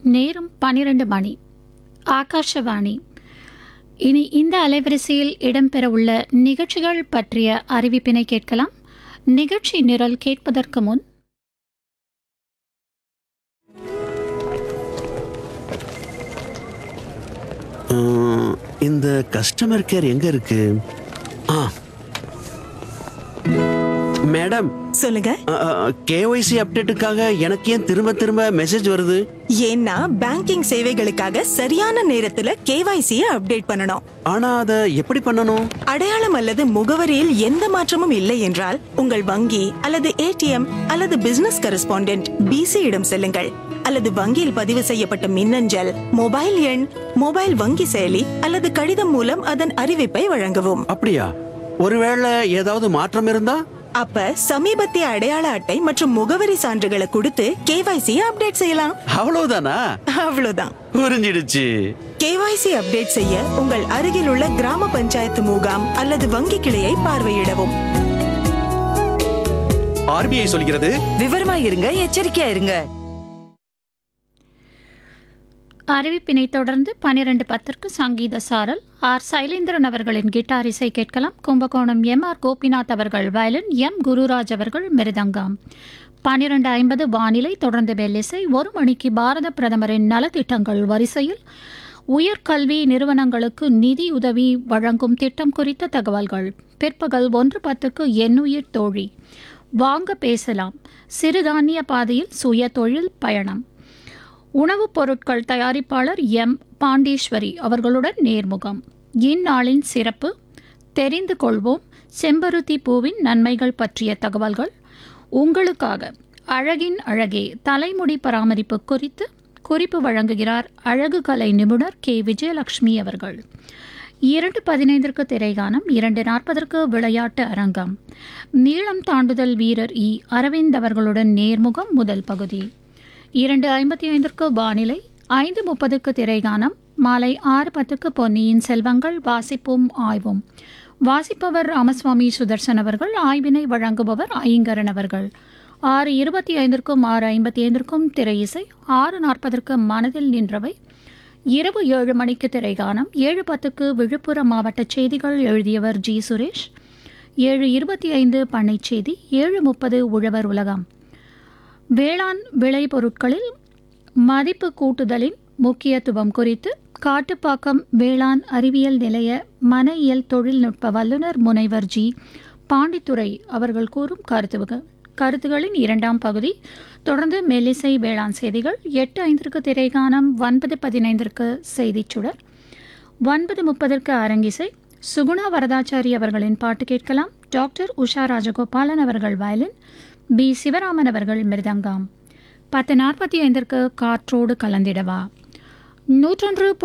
நேரம் பன்னிரண்டு மணி ஆகாஷவாணி இனி இந்த அலைவரிசையில் இடம்பெறவுள்ள நிகழ்ச்சிகள் பற்றிய அறிவிப்பினை கேட்கலாம் நிகழ்ச்சி நிரல் கேட்பதற்கு முன் உம், இந்த கஸ்டமர் கேர் எங்க இருக்கு ஆ மேடம் சொல்லுங்க கேஒய்சி அப்டேட்டுக்காக எனக்கு ஏன் திரும்ப திரும்ப மெசேஜ் வருது ஏன்னா பேங்கிங் சேவைகளுக்காக சரியான நேரத்துல கேவைசி அப்டேட் பண்ணணும் ஆனா அதை எப்படி பண்ணணும் அடையாளம் அல்லது முகவரியில் எந்த மாற்றமும் இல்லை என்றால் உங்கள் வங்கி அல்லது ஏடிஎம் அல்லது பிசினஸ் கரஸ்பாண்டென்ட் பிசி இடம் செல்லுங்கள் அல்லது வங்கியில் பதிவு செய்யப்பட்ட மின்னஞ்சல் மொபைல் எண் மொபைல் வங்கி செயலி அல்லது கடிதம் மூலம் அதன் அறிவிப்பை வழங்கவும் அப்படியா ஒருவேளை ஏதாவது மாற்றம் இருந்தா அப்ப சமீபத்திய அடையாள அட்டை மற்றும் முகவரி சான்றுகளை கொடுத்து கேவைசி அப்டேட் செய்யலாம் அவ்வளவுதானா அவ்வளவுதான் புரிஞ்சிடுச்சு கேவைசி அப்டேட் செய்ய உங்கள் அருகில் உள்ள கிராம பஞ்சாயத்து முகாம் அல்லது வங்கி கிளையை பார்வையிடவும் ஆர்பிஐ சொல்கிறது விவரமா இருங்க எச்சரிக்கையா இருங்க அறிவிப்பினை தொடர்ந்து பனிரெண்டு பத்திற்கு சங்கீத சாரல் ஆர் சைலேந்திரன் அவர்களின் கிட்டார் இசை கேட்கலாம் கும்பகோணம் எம் ஆர் கோபிநாத் அவர்கள் வயலின் எம் குருராஜ் அவர்கள் மிருதங்கம் பனிரெண்டு ஐம்பது வானிலை தொடர்ந்து வெள்ளிசை ஒரு மணிக்கு பாரத பிரதமரின் நலத்திட்டங்கள் வரிசையில் உயர்கல்வி நிறுவனங்களுக்கு நிதி உதவி வழங்கும் திட்டம் குறித்த தகவல்கள் பிற்பகல் ஒன்று பத்துக்கு எண்ணுயிர் தோழி வாங்க பேசலாம் சிறுதானிய பாதையில் சுய தொழில் பயணம் உணவுப் பொருட்கள் தயாரிப்பாளர் எம் பாண்டீஸ்வரி அவர்களுடன் நேர்முகம் இந்நாளின் சிறப்பு தெரிந்து கொள்வோம் செம்பருத்தி பூவின் நன்மைகள் பற்றிய தகவல்கள் உங்களுக்காக அழகின் அழகே தலைமுடி பராமரிப்பு குறித்து குறிப்பு வழங்குகிறார் அழகு கலை நிபுணர் கே விஜயலட்சுமி அவர்கள் இரண்டு பதினைந்திற்கு திரைகானம் இரண்டு நாற்பதற்கு விளையாட்டு அரங்கம் நீளம் தாண்டுதல் வீரர் இ அரவிந்த் அவர்களுடன் நேர்முகம் முதல் பகுதி இரண்டு ஐம்பத்தி ஐந்திற்கு வானிலை ஐந்து முப்பதுக்கு திரைகானம் மாலை ஆறு பத்துக்கு பொன்னியின் செல்வங்கள் வாசிப்பும் ஆய்வும் வாசிப்பவர் ராமசுவாமி சுதர்சன் அவர்கள் ஆய்வினை வழங்குபவர் ஐங்கரன் அவர்கள் ஆறு இருபத்தி ஐந்திற்கும் ஆறு ஐம்பத்தி ஐந்திற்கும் திரை இசை ஆறு நாற்பதற்கு மனதில் நின்றவை இரவு ஏழு மணிக்கு திரைகானம் ஏழு பத்துக்கு விழுப்புரம் மாவட்ட செய்திகள் எழுதியவர் ஜி சுரேஷ் ஏழு இருபத்தி ஐந்து பண்ணைச் செய்தி ஏழு முப்பது உழவர் உலகம் வேளாண் விளைபொருட்களில் மதிப்பு கூட்டுதலின் முக்கியத்துவம் குறித்து காட்டுப்பாக்கம் வேளாண் அறிவியல் நிலைய மன இயல் தொழில்நுட்ப வல்லுநர் முனைவர் ஜி பாண்டித்துரை அவர்கள் கூறும் கருத்துகள் கருத்துகளின் இரண்டாம் பகுதி தொடர்ந்து மெல்லிசை வேளாண் செய்திகள் எட்டு ஐந்திற்கு திரைகானம் ஒன்பது பதினைந்திற்கு செய்திச் சுடர் ஒன்பது முப்பதற்கு அரங்கிசை சுகுணா வரதாச்சாரி அவர்களின் பாட்டு கேட்கலாம் டாக்டர் உஷா ராஜகோபாலன் அவர்கள் வயலின் பி சிவராமன் அவர்கள் மிருதங்கம் பத்து நாற்பத்தி ஐந்திற்கு காற்றோடு கலந்திடவா நூற்றொன்று புள்ளி